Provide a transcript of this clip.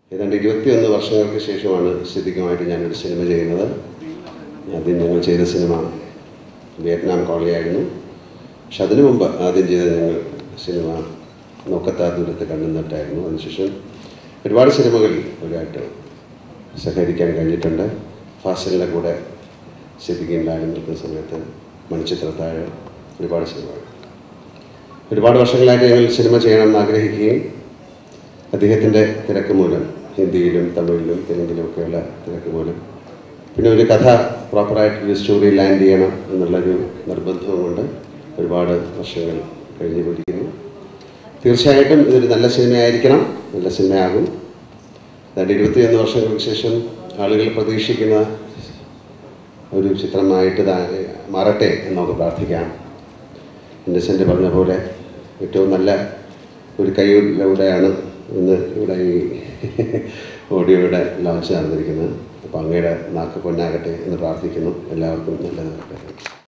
ഏതാണ്ട് ഇരുപത്തിയൊന്ന് വർഷങ്ങൾക്ക് ശേഷമാണ് സിദ്ദിഖുമായിട്ട് ഞാനൊരു സിനിമ ചെയ്യുന്നത് ആദ്യം ഞങ്ങൾ ചെയ്ത സിനിമ വിയറ്റ്നാം കോളനിയായിരുന്നു പക്ഷെ അതിനു മുമ്പ് ആദ്യം ചെയ്ത ഞങ്ങൾ സിനിമ നോക്കത്താ ദൂരത്ത് കണ്ണുന്നിട്ടായിരുന്നു അതിനുശേഷം ഒരുപാട് സിനിമകളിൽ ഒരുപായിട്ട് സഹകരിക്കാൻ കഴിഞ്ഞിട്ടുണ്ട് ഫാസിലിൻ്റെ കൂടെ സിദ്ദിഖിൻ്റെ നിൽക്കുന്ന സമയത്ത് മണിച്ചിത്രത്താഴ് ഒരുപാട് സിനിമകൾ ഒരുപാട് വർഷങ്ങളായിട്ട് ഞങ്ങൾ സിനിമ ചെയ്യണമെന്ന് ആഗ്രഹിക്കുകയും അദ്ദേഹത്തിൻ്റെ തിരക്ക് മൂലം ഹിന്ദിയിലും തമിഴിലും തെലുങ്കിലും ഒക്കെയുള്ള തിരക്ക് മൂലം പിന്നെ ഒരു കഥ പ്രോപ്പറായിട്ടൊരു സ്റ്റോറി ലാൻഡ് ചെയ്യണം എന്നുള്ളൊരു നിർബന്ധവും കൊണ്ട് ഒരുപാട് വർഷങ്ങൾ കഴിഞ്ഞു പിടിക്കുന്നു തീർച്ചയായിട്ടും ഇതൊരു നല്ല സിനിമയായിരിക്കണം നല്ല സിനിമയാകും അതായത് ഇരുപത്തിയൊന്ന് വർഷങ്ങൾക്ക് ശേഷം ആളുകൾ പ്രതീക്ഷിക്കുന്ന ഒരു ചിത്രമായിട്ട് താ- മാറട്ടെ എന്ന് നമുക്ക് പ്രാർത്ഥിക്കാം ഇന്നസെൻ്റ് പറഞ്ഞ പോലെ ഏറ്റവും നല്ല ഒരു കൈയിലൂടെയാണ് ഇന്ന് ഇവിടെ ഈ ഓഡിയോയുടെ ലോഞ്ച് നടന്നിരിക്കുന്നത് അപ്പോൾ അങ്ങയുടെ നാക്ക് പൊന്നാകട്ടെ എന്ന് പ്രാർത്ഥിക്കുന്നു എല്ലാവർക്കും നല്ലത് വരട്ടെ